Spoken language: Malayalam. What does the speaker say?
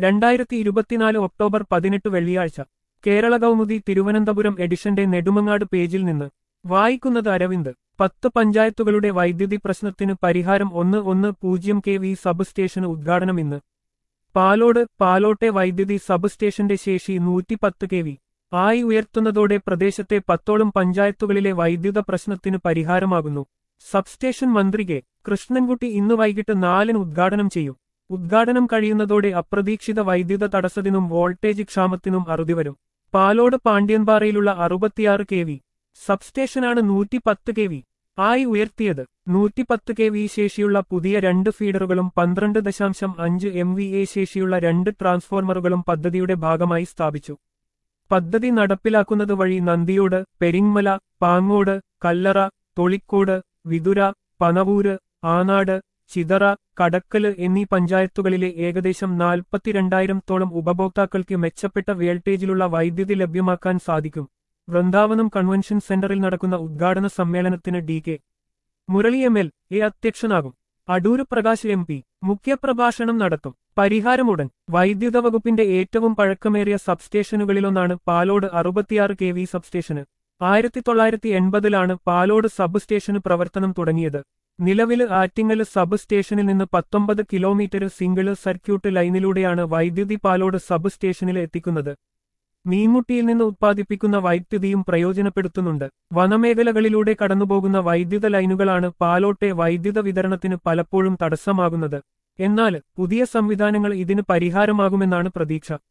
രണ്ടായിരത്തി ഇരുപത്തിനാല് ഒക്ടോബർ പതിനെട്ട് വെള്ളിയാഴ്ച കേരള കൗമുദി തിരുവനന്തപുരം എഡിഷന്റെ നെടുമങ്ങാട് പേജിൽ നിന്ന് വായിക്കുന്നത് അരവിന്ദ് പത്ത് പഞ്ചായത്തുകളുടെ വൈദ്യുതി പ്രശ്നത്തിന് പരിഹാരം ഒന്ന് ഒന്ന് പൂജ്യം കെ വി സബ് സ്റ്റേഷന് ഉദ്ഘാടനം ഇന്ന് പാലോട് പാലോട്ടെ വൈദ്യുതി സബ് സ്റ്റേഷന്റെ ശേഷി നൂറ്റിപ്പത്ത് കെ വി ആയി ഉയർത്തുന്നതോടെ പ്രദേശത്തെ പത്തോളം പഞ്ചായത്തുകളിലെ വൈദ്യുത പ്രശ്നത്തിന് പരിഹാരമാകുന്നു സബ്സ്റ്റേഷൻ മന്ത്രി കെ കൃഷ്ണൻകുട്ടി ഇന്ന് വൈകിട്ട് നാലിന് ഉദ്ഘാടനം ചെയ്യും ഉദ്ഘാടനം കഴിയുന്നതോടെ അപ്രതീക്ഷിത വൈദ്യുത തടസ്സത്തിനും വോൾട്ടേജ് ക്ഷാമത്തിനും അറുതിവരും പാലോട് പാണ്ഡ്യൻപാറയിലുള്ള അറുപത്തിയാറ് കെ വി സബ്സ്റ്റേഷനാണ് നൂറ്റിപ്പത്ത് കെ വി ആയി ഉയർത്തിയത് നൂറ്റിപ്പത്ത് കെ വി ശേഷിയുള്ള പുതിയ രണ്ട് ഫീഡറുകളും പന്ത്രണ്ട് ദശാംശം അഞ്ച് എം വി എ ശേഷിയുള്ള രണ്ട് ട്രാൻസ്ഫോർമറുകളും പദ്ധതിയുടെ ഭാഗമായി സ്ഥാപിച്ചു പദ്ധതി നടപ്പിലാക്കുന്നത് വഴി നന്ദിയോട് പെരിങ്മല പാങ്ങോട് കല്ലറ തൊളിക്കോട് വിതുര പനവൂര് ആനാട് ചിതറ കടക്കല് എന്നീ പഞ്ചായത്തുകളിലെ ഏകദേശം നാൽപ്പത്തിരണ്ടായിരത്തോളം ഉപഭോക്താക്കൾക്ക് മെച്ചപ്പെട്ട വോൾട്ടേജിലുള്ള വൈദ്യുതി ലഭ്യമാക്കാൻ സാധിക്കും വൃന്ദാവനം കൺവെൻഷൻ സെന്ററിൽ നടക്കുന്ന ഉദ്ഘാടന സമ്മേളനത്തിന് D K Murali M L A അധ്യക്ഷനാകും അടൂര് പ്രകാശ് എം പി മുഖ്യപ്രഭാഷണം നടത്തും പരിഹാരമുടൻ വൈദ്യുത വകുപ്പിന്റെ ഏറ്റവും പഴക്കമേറിയ സബ്സ്റ്റേഷനുകളിലൊന്നാണ് പാലോട് അറുപത്തിയാറ് കെ വി സബ്സ്റ്റേഷന് ആയിരത്തി തൊള്ളായിരത്തി എൺപതിലാണ് പാലോട് സബ് സ്റ്റേഷന് പ്രവർത്തനം തുടങ്ങിയത് നിലവില് ആറ്റിങ്ങല് സബ് സ്റ്റേഷനിൽ നിന്ന് പത്തൊമ്പത് കിലോമീറ്റർ സിംഗിള് സർക്യൂട്ട് ലൈനിലൂടെയാണ് വൈദ്യുതി പാലോട് സബ് സ്റ്റേഷനിൽ എത്തിക്കുന്നത് മീൻമുട്ടിയിൽ നിന്ന് ഉത്പാദിപ്പിക്കുന്ന വൈദ്യുതിയും പ്രയോജനപ്പെടുത്തുന്നുണ്ട് വനമേഖലകളിലൂടെ കടന്നുപോകുന്ന വൈദ്യുത ലൈനുകളാണ് പാലോട്ടെ വൈദ്യുത വിതരണത്തിന് പലപ്പോഴും തടസ്സമാകുന്നത് എന്നാൽ പുതിയ സംവിധാനങ്ങൾ ഇതിന് പരിഹാരമാകുമെന്നാണ് പ്രതീക്ഷ